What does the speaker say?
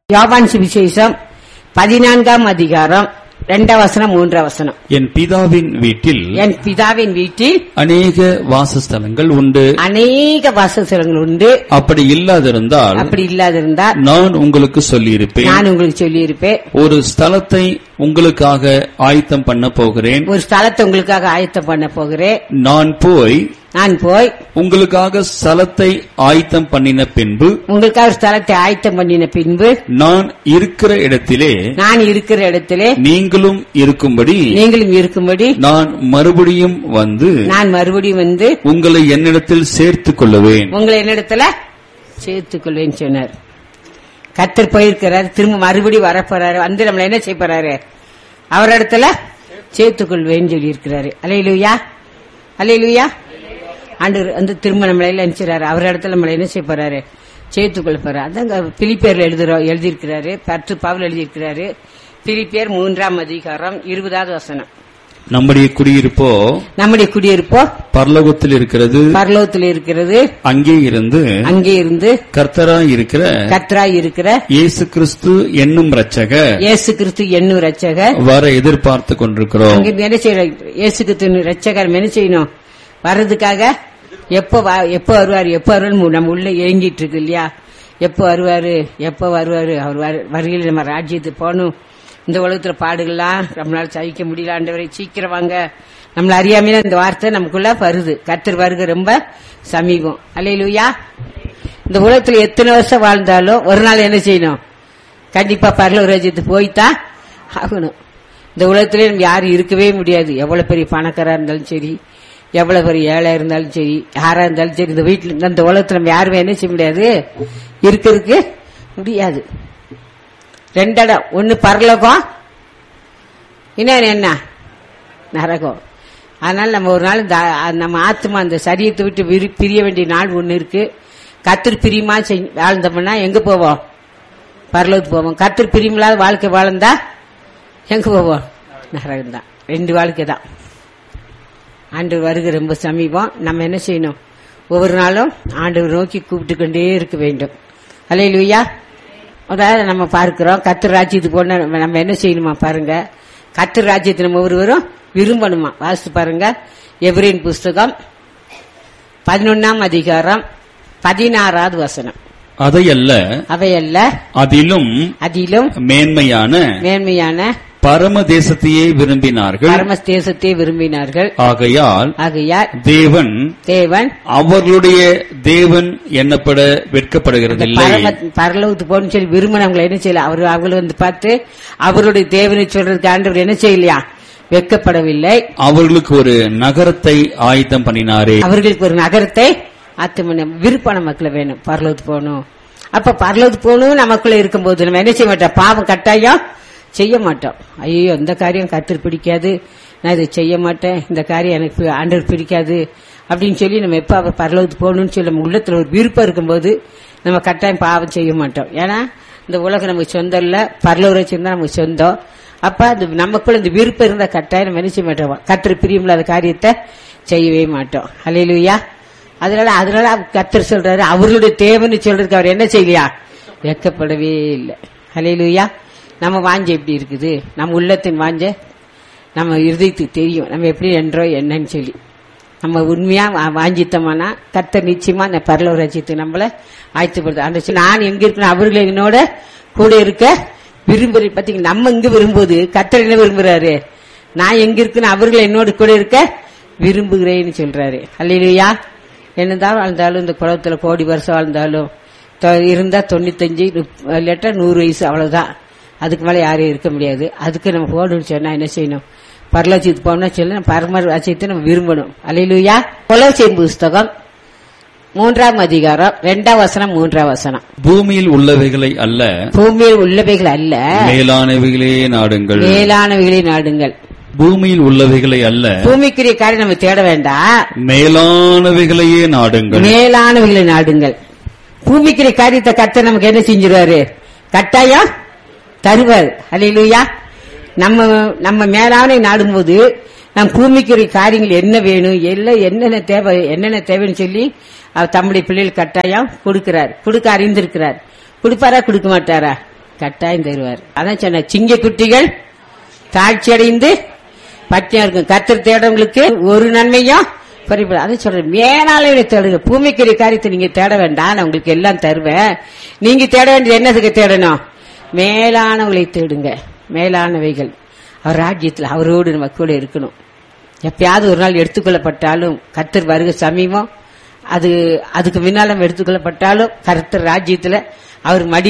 யோவான் சுவிசேஷம் பதினான்காம் அதிகாரம் இரண்டாம் வசனம் மூன்றாம் வசனம் என் பிதாவின் வீட்டில் என் பிதாவின் வீட்டில் அநேக வாசஸ்தலங்கள் உண்டு அநேக வாசஸ்தலங்கள் உண்டு அப்படி இல்லாதிருந்தால் அப்படி இல்லாதிருந்தால் நான் உங்களுக்கு சொல்லியிருப்பேன் நான் உங்களுக்கு சொல்லியிருப்பேன் ஒரு ஸ்தலத்தை உங்களுக்காக ஆயத்தம் பண்ண போகிறேன் ஒரு ஸ்தலத்தை உங்களுக்காக ஆயத்தம் பண்ண போகிறேன் நான் போய் நான் போய் உங்களுக்காக ஸ்தலத்தை ஆயத்தம் பண்ணின பின்பு உங்களுக்காக ஒரு ஸ்தலத்தை ஆயத்தம் பண்ணின பின்பு நான் இருக்கிற இடத்திலே நான் இருக்கிற இடத்திலே நீங்களும் இருக்கும்படி நீங்களும் இருக்கும்படி நான் மறுபடியும் வந்து நான் மறுபடியும் வந்து உங்களை என்னிடத்தில் சேர்த்துக் கொள்ளுவேன் உங்களை என்னிடத்துல சேர்த்துக் கொள்வேன்னு சொன்னார் கத்தர் போயிருக்கிறார் திரும்ப மறுபடியும் வரப்போறாரு வந்து நம்மள என்ன செய்ய போறாரு அவர் இடத்துல சேர்த்துக் கொள்வேன்னு சொல்லி இருக்கிறாரு அலையிலுயா அலையிலுயா ஆண்டு வந்து திரும்ப நம்மள எல்லாம் நினைச்சாரு அவர் இடத்துல நம்மள என்ன செய்ய போறாரு சேர்த்துக் கொள்ள போறாரு அதாங்க பிலிப்பேர்ல எழுதுறோம் எழுதியிருக்கிறாரு பத்து பாவல் எழுதியிருக்கிறாரு பிலிப்பேர் மூன்றாம் அதிகாரம் இருபதாவது வசனம் நம்முடைய குடியிருப்போ நம்முடைய குடியிருப்போ பரலோகத்தில் இருக்கிறது பரலோகத்தில் இருக்கிறது அங்கே இருந்து அங்கே இருந்து கர்த்தராய் இருக்கிற கத்ராய் இருக்கிற இயேசு கிறிஸ்து என்னும் ரட்சக இயேசு கிறிஸ்து என்னும் ரட்சகர் வர எதிர்பார்த்து கொண்டிருக்கிறோம் அங்க என்ன செய்யறோம் இயேசு கிறிஸ்து ரட்சகர் என்ன செய்யணும் வர்றதுக்காக எப்ப வா- எப்ப வருவாரு எப்ப வருவாரு நம்ம உள்ள ஏங்கிட்டு இருக்கு இல்லையா எப்ப வருவாரு எப்ப வருவாரு அவர் வரு- வருகையில் நம்ம ராஜ்யத்துக்கு போகணும் இந்த உலகத்துல பாடுகள்லாம் நம்மளால சகிக்க முடியல ஆண்டவரை சீக்கிரம் வாங்க நம்மள அறியாமையில இந்த வார்த்தை நமக்குள்ள வருது கத்தர் வருகை ரொம்ப சமீபம் அல்லையிலுயா இந்த உலகத்துல எத்தனை வருஷம் வாழ்ந்தாலும் ஒரு நாள் என்ன செய்யணும் கண்டிப்பா பரலோக ராஜ்யத்துக்கு போய்தான் ஆகணும் இந்த உலகத்திலே நம்ம யாரும் இருக்கவே முடியாது எவ்வளவு பெரிய பணக்காரா இருந்தாலும் சரி எவ்வளவு பெரிய ஏழை இருந்தாலும் சரி யாரா இருந்தாலும் சரி இந்த வீட்டுல இந்த உலகத்துல நம்ம யாருமே என்ன செய்ய முடியாது இருக்கிறதுக்கு முடியாது ரெண்டு இடம் ஒன்னு பரலோகம் இன்னொன்னு என்ன நரகம் அதனால நம்ம ஒரு நாள் இந்த ஆ- நம்ம ஆத்மா அந்த சரியத்தை விட்டு விரி- பிரிய வேண்டிய நாள் ஒண்ணு இருக்கு கத்திரி பிரியமா செய்- வாழ்ந்தோம்னா எங்க போவோம் பரலோகத்துக்கு போவோம் கத்திரி பிரியமில்லாத வாழ்க்கை வாழ்ந்தா எங்க போவோம் நரகம் தான் ரெண்டு வாழ்க்கை தான் ஆண்டு வருகை ரொம்ப சமீபம் நம்ம என்ன செய்யணும் ஒவ்வொரு நாளும் ஆண்டவர் நோக்கி கூப்பிட்டு கொண்டே இருக்க வேண்டும் அலையிலுயா அதாவது நம்ம பார்க்கிறோம் கத்திர ராஜ்யத்துக்கு போன நம்ம நம்ம என்ன செய்யணுமா பாருங்க கத்திர ராஜ்யத்தை நம்ம ஒருவரும் விரும்பணுமா வாசித்து பாருங்க எவரின் புஸ்தகம் பதினொன்னாம் அதிகாரம் பதினாறாவது வசனம் அதையல்ல அவையல்ல அதிலும் அதிலும் மேன்மையான மேன்மையான பரம தேசத்தையே விரும்பினார்கள் பரம தேசத்தை விரும்பினார்கள் ஆகையால் ஆகையால் தேவன் தேவன் அவர்களுடைய தேவன் எண்ணப்பட வெட்கப்படுகிறதில்லை பரம பரலோகத்துக்கு போகணும்னு சொல்லி விரும்பினவங்களை என்ன செய்யல அவர் அவங்களை வந்து பார்த்து அவருடைய தேவனை சொல்றதுக்கு ஆண்டவர் என்ன செய்யலையா வெட்கப்படவில்லை அவர்களுக்கு ஒரு நகரத்தை ஆயத்தம் பண்ணினாரே அவர்களுக்கு ஒரு நகரத்தை ஆத்தமன விருப்பம் நமக்குள்ள வேணும் பரலோகத்துக்கு போகணும் அப்ப பரலோகத்துக்கு போகணும் நமக்குள்ள இருக்கும்போது நம்ம என்ன செய்ய மாட்டோம் பாவம் கட்டாயம் செய்ய மாட்டோம் ஐயோ இந்த காரியம் கத்திர பிடிக்காது நான் இதை செய்ய மாட்டேன் இந்த காரியம் எனக்கு ஆண்டவர் பிடிக்காது அப்படின்னு சொல்லி நம்ம எப்ப அவர் பரலோகத்துக்கு போகணும்னு சொல்லி நம்ம உள்ளத்துல ஒரு விருப்பம் இருக்கும்போது நம்ம கட்டாயம் பாவம் செய்ய மாட்டோம் ஏன்னா இந்த உலகம் நமக்கு சொந்தம் இல்ல பரலோக தான் நமக்கு சொந்தம் அப்ப அது நமக்குள்ள இந்த விருப்பம் இருந்த கட்டாயம் நம்ம என்ன செய்ய மாட்டோம் கத்திர பிரியமில்லாத காரியத்தை செய்யவே மாட்டோம் அலையிலுயா அதனால அதனால கத்தர் சொல்றாரு அவர்களுடைய தேவன்னு சொல்றதுக்கு அவர் என்ன செய்யலையா வெக்கப்படவே இல்லை அலையிலுயா நம்ம வாஞ்ச எப்படி இருக்குது நம்ம உள்ளத்தின் வாஞ்ச நம்ம இருதயத்துக்கு தெரியும் நம்ம எப்படி என்றோ என்னன்னு சொல்லி நம்ம உண்மையா வா- வாஞ்சித்தோம்னா கத்தர் நிச்சயமா அந்த பரலோக ராஜ்யத்துக்கு நம்மள ஆயத்துப்படுது அந்த சொல்லி, நான் எங்க இருக்கணும் அவர்கள் என்னோட கூட இருக்க விரும்புற பாத்தீங்க நம்ம இங்க விரும்புவது கத்தர் என்ன விரும்புறாரு நான் எங்க இருக்கணும் அவர்கள் என்னோட கூட இருக்க விரும்புகிறேன்னு சொல்றாரு அல்லையா என்னதான் வாழ்ந்தாலும் இந்த குளத்துல கோடி வருஷம் வாழ்ந்தாலும் தொ- இருந்தா தொண்ணூத்தஞ்சு நுப்- இல்லாட்டா நூறு வயசு அவ்வளவுதான் அதுக்கு மேல யாரும் இருக்க முடியாது அதுக்கு நம்ம போகணும்னு சொன்னா என்ன செய்யணும் பரலட்சியத்துக்கு போகணும்னா சொல்லி பரம ராஜ்யத்தை நம்ம விரும்பணும் அலையிலுயா கொலோசியன் புஸ்தகம் மூன்றாம் அதிகாரம் ரெண்டாம் வசனம் மூன்றாம் வசனம் பூமியில் உள்ளவைகளை அல்ல பூமியில் உள்ளவைகள் அல்ல மேலானவைகளே நாடுங்கள் மேலானவைகளை நாடுங்கள் பூமியில் உள்ளவைகளை அல்ல பூமிக்குரிய காரியம் நம்ம தேட வேண்டாம் மேலானவைகளையே நாடுங்கள் மேலானவைகளை நாடுங்கள் பூமிக்குரிய காரியத்தை கத்த நமக்கு என்ன செஞ்சிருவாரு கட்டாயம் தருவார் அல்லையா நம்ம நம்ம மேலான நாடும்போது நம் பூமிக்குரிய காரியங்கள் என்ன வேணும் எல்லாம் என்னென்ன தேவை என்னென்ன தேவைன்னு சொல்லி அவர் தம்முடைய பிள்ளைகள் கட்டாயம் கொடுக்கிறார் கொடுக்க அறிந்திருக்கிறார் கொடுப்பாரா கொடுக்க மாட்டாரா கட்டாயம் தருவார் அதான் சொன்ன சிங்க குட்டிகள் தாழ்ச்சி அடைந்து பட்டியா இருக்கும் கத்தர் தேடவங்களுக்கு ஒரு நன்மையும் குறைபடாது அதை சொல்றேன் மேலாளரை தேடுங்க பூமிக்குரிய காரியத்தை நீங்க தேட வேண்டாம் நான் உங்களுக்கு எல்லாம் தருவேன் நீங்க தேட வேண்டியது என்னதுக்கு தேடணும் மேலானவங்களை தேடுங்க மேலானவைகள் அவர் ராஜ்யத்தில் அவரோடு நம்ம கூட இருக்கணும் எப்பயாவது ஒரு நாள் எடுத்துக்கொள்ளப்பட்டாலும் கர்த்தர் வருக சமீபம் அது அதுக்கு முன்னால எடுத்துக்கொள்ளப்பட்டாலும் கர்த்தர் ராஜ்யத்துல அவர் மடி